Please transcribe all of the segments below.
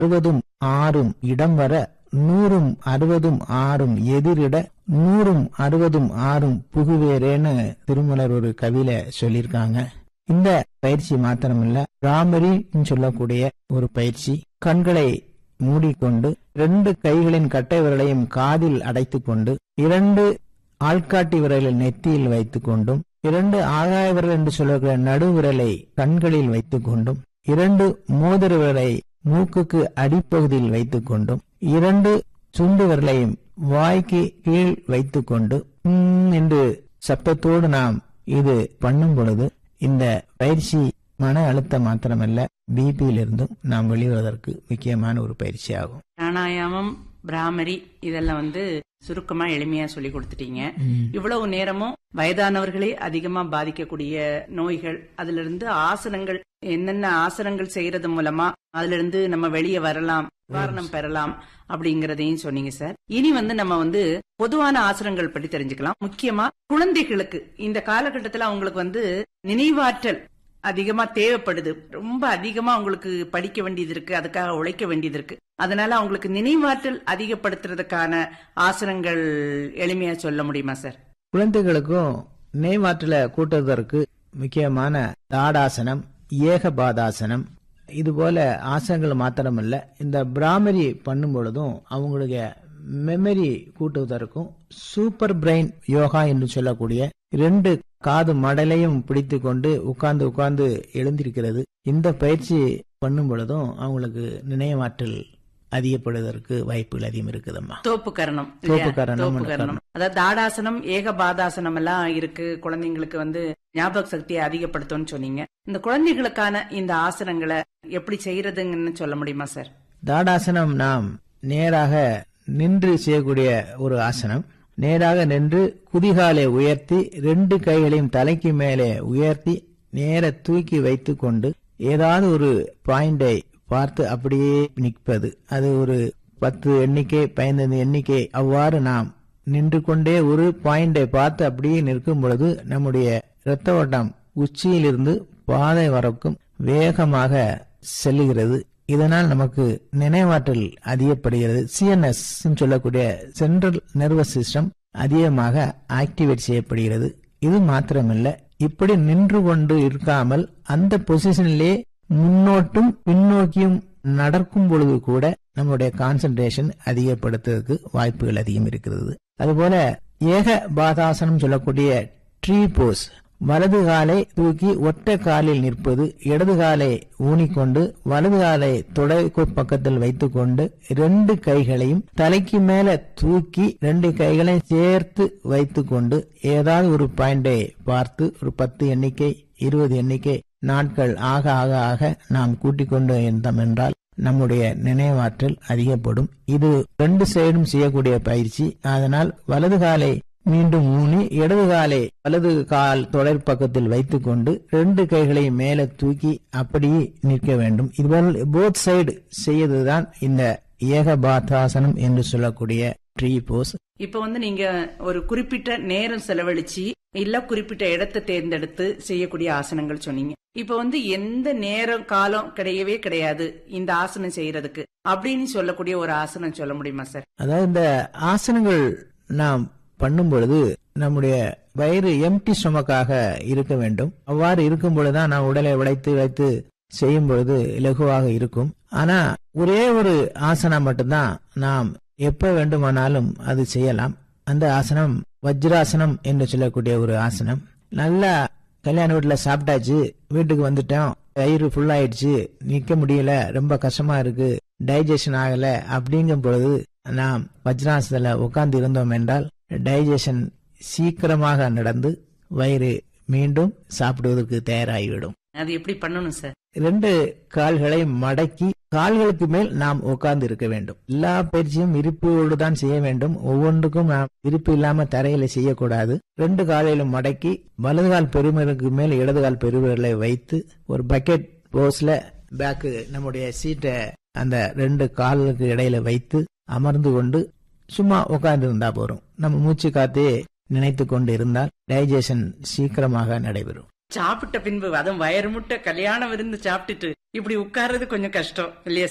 அறுபதும் ஆறும் இடம் வர நூறும் அறுபதும் ஆறும் எதிரிட நூறும் அறுபதும் ஆறும் புகுவேரேன்னு திருமலர் ஒரு கவியில சொல்லியிருக்காங்க இந்த பயிற்சி மாத்திரமல்ல ராமரின்னு சொல்லக்கூடிய ஒரு பயிற்சி கண்களை மூடிக்கொண்டு இரண்டு கைகளின் கட்டை விரலையும் காதில் அடைத்துக் கொண்டு இரண்டு ஆள்காட்டி விரலை நெத்தியில் வைத்துக் கொண்டும் இரண்டு ஆகாய விரல் என்று சொல்லக்கூடிய நடுவிரலை கண்களில் வைத்துக் கொண்டும் இரண்டு மோதிர விரலை மூக்குக்கு அடிப்பகுதியில் வைத்துக் கொண்டும் இரண்டு சுண்டு விரலையும் வாய்க்கு கீழ் வைத்துக் கொண்டு "ம்" என்று சப்தத்தோடு நாம் இது பண்ணும் பொழுது இந்த பயிற்சி மன அழுத்தம் மாத்திரமல்ல பிபியிலிருந்தும் நாம் வெளிவருவதற்கு முக்கியமான ஒரு பயிற்சி ஆகும் பிராணாயாமம் பிராமரி இதெல்லாம் வந்து சுருக்கமா எளிமையா சொல்லி கொடுத்துட்டீங்க இவ்வளவு நேரமும் வயதானவர்களே அதிகமா பாதிக்கக்கூடிய நோய்கள் அதுல இருந்து ஆசனங்கள் என்னென்ன ஆசனங்கள் செய்யறது மூலமா அதுல இருந்து நம்ம வெளியே வரலாம் நிவாரணம் பெறலாம் அப்படிங்கறதையும் சொன்னீங்க சார் இனி வந்து நம்ம வந்து பொதுவான ஆசனங்கள் பற்றி தெரிஞ்சுக்கலாம் முக்கியமா குழந்தைகளுக்கு இந்த காலகட்டத்துல அவங்களுக்கு வந்து நினைவாற்றல் அதிகமா தேவைப்படுது ரொம்ப அதிகமா அவங்களுக்கு படிக்க வேண்டியது இருக்கு அதுக்காக உழைக்க வேண்டியது இருக்கு அதனால அவங்களுக்கு நினைவாற்றல் அதிகப்படுத்துறதுக்கான ஆசனங்கள் எளிமையா சொல்ல முடியுமா சார் குழந்தைகளுக்கும் நினைவாற்றல கூட்டுவதற்கு முக்கியமான தாடாசனம் ஏகபாதாசனம் இது போல ஆசனங்கள் மாத்திரமல்ல இந்த பிராமரி பண்ணும் பொழுதும் அவங்களுடைய மெமரி கூட்டுவதற்கும் சூப்பர் பிரெயின் யோகா என்று சொல்லக்கூடிய ரெண்டு காது மடலையும் பிடித்து கொண்டு உட்கார்ந்து உட்கார்ந்து எழுந்திருக்கிறது இந்த பயிற்சி பண்ணும் பொழுதும் அவங்களுக்கு நினைவாற்றல் அதிகப்படுவதற்கு வாய்ப்புகள் அதிகம் இருக்குதம்மா தோப்பு கரணம் இல்லையா? தோப்பு கரணம், தோப்பு கரணம் அதாவது தாடாசனம் ஏகபாதாசனம் எல்லாம் இருக்கு குழந்தைங்களுக்கு வந்து ஞாபக சக்தியை அதிகப்படுத்தும்னு சொன்னீங்க இந்த குழந்தைகளுக்கான இந்த ஆசனங்களை எப்படி செய்யறதுங்கன்னு சொல்ல முடியுமா சார் தாடாசனம் நாம் நேராக நின்று செய்யக்கூடிய ஒரு ஆசனம் நேராக நின்று குதிகாலை உயர்த்தி ரெண்டு கைகளையும் தலைக்கு மேலே உயர்த்தி நேர தூக்கி வைத்துக் கொண்டு ஏதாவது ஒரு பாயிண்டை பார்த்து அப்படியே நிற்பது அது ஒரு பத்து எண்ணிக்கை பதினைந்து எண்ணிக்கை அவ்வாறு நாம் நின்று கொண்டே ஒரு பாயிண்டை பார்த்து அப்படியே நிற்கும் பொழுது நம்முடைய இரத்த ஓட்டம் உச்சியிலிருந்து பாதை வரைக்கும் வேகமாக செல்லுகிறது இதனால் நமக்கு நினைவாற்றல் அதிகப்படுகிறது சிஎன்எஸ் சொல்லக்கூடிய சென்ட்ரல் நர்வஸ் சிஸ்டம் அதிகமாக ஆக்டிவேட் செய்யப்படுகிறது இது மாத்திரமல்ல இப்படி நின்று கொண்டு இருக்காமல் அந்த பொசிஷனிலே முன்னோட்டும் பின்னோக்கியும் நடக்கும் பொழுது கூட நம்முடைய கான்சென்ட்ரேஷன் அதிகப்படுத்துவதற்கு வாய்ப்புகள் அதிகம் இருக்கிறது அதுபோல ஏக பாதாசனம் சொல்லக்கூடிய ட்ரீ போஸ் வலது காலை தூக்கி ஒற்றை காலில் நிற்பது இடது காலை ஊனிக்கொண்டு வலது காலை தொடைக்கு பக்கத்தில் வைத்துக்கொண்டு ரெண்டு கைகளையும் தலைக்கு மேல தூக்கி ரெண்டு கைகளையும் சேர்த்து வைத்துக்கொண்டு ஏதாவது ஒரு பாயிண்டை பார்த்து ஒரு பத்து எண்ணிக்கை இருபது எண்ணிக்கை நாட்கள் ஆக ஆக ஆக நாம் கூட்டிக் கொண்டு இருந்தோம் என்றால் நம்முடைய நினைவாற்றல் அதிகப்படும் இது ரெண்டு சைடும் செய்யக்கூடிய பயிற்சி அதனால் வலது காலை மீண்டும் ஊனி இடது காலை வலது கால் தொடர் பக்கத்தில் வைத்துக்கொண்டு ரெண்டு கைகளை மேலே தூக்கி அப்படியே நிற்க வேண்டும் இதுபோல் போத் சைடு செய்வதுதான் இந்த ஏகபாத்தாசனம் என்று சொல்லக்கூடிய ட்ரீ போஸ் இப்ப வந்து நீங்க ஒரு குறிப்பிட்ட நேரம் செலவழிச்சு இல்ல குறிப்பிட்ட இடத்தை தேர்ந்தெடுத்து செய்யக்கூடிய ஆசனங்கள் சொன்னீங்க இப்ப வந்து எந்த நேரம் காலம் கிடையவே கிடையாது இந்த ஆசனம் செய்யறதுக்கு அப்படின்னு சொல்லக்கூடிய ஒரு ஆசனம் சொல்ல முடியுமா சார் அதாவது இந்த ஆசனங்கள் நாம் பண்ணும் பொழுது நம்முடைய வயிறு எம்டி ஸ்டொமக்காக இருக்க வேண்டும் அவ்வாறு இருக்கும் பொழுதுதான் நாம் உடலை உழைத்து வைத்து செய்யும் பொழுது இலகுவாக இருக்கும் ஆனா ஒரே ஒரு ஆசனம் மட்டும்தான் நாம் எப்ப வேண்டுமானாலும் அது செய்யலாம் அந்த ஆசனம் வஜ்ராசனம் என்று சொல்லக்கூடிய ஒரு ஆசனம் நல்லா கல்யாண வீட்டுல சாப்பிட்டாச்சு வீட்டுக்கு வந்துட்டோம் வயிறு ஃபுல் ஆயிடுச்சு நிக்க முடியல ரொம்ப கஷ்டமா இருக்கு டைஜஷன் ஆகல அப்படிங்கும் பொழுது நாம் வஜ்ராசனத்துல உட்கார்ந்து இருந்தோம் என்றால் டைஜஷன் சீக்கிரமாக நடந்து வயிறு மீண்டும் சாப்பிடுவதற்கு தயாராகிவிடும் அது எப்படி பண்ணணும் சார் ரெண்டு கால்களை மடக்கி கால்களுக்கு மேல் நாம் உட்கார்ந்து இருக்க வேண்டும் எல்லா பயிற்சியும் இருப்போடு தான் செய்ய வேண்டும் ஒவ்வொன்றுக்கும் நாம் இருப்பு இல்லாம தரையில செய்யக்கூடாது ரெண்டு காலையிலும் மடக்கி வலது கால் பெருமருக்கு மேல் இடது கால் பெருவிரலை வைத்து ஒரு பக்கெட் போஸ்ல பேக்கு நம்முடைய சீட்டை அந்த ரெண்டு காலுக்கு இடையில வைத்து அமர்ந்து கொண்டு சும்மா உட்கார்ந்து இருந்தா போறோம் நம்ம மூச்சு காத்தே நினைத்து கொண்டு இருந்தால் டைஜஷன் சீக்கிரமாக நடைபெறும் சாப்பிட்ட பின்பு அதுவும் வயிறு முட்டை கல்யாணம் விருந்து சாப்பிட்டுட்டு இப்படி உட்கார்றது கொஞ்சம் கஷ்டம் இல்லையா சார்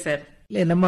இல்ல நம்ம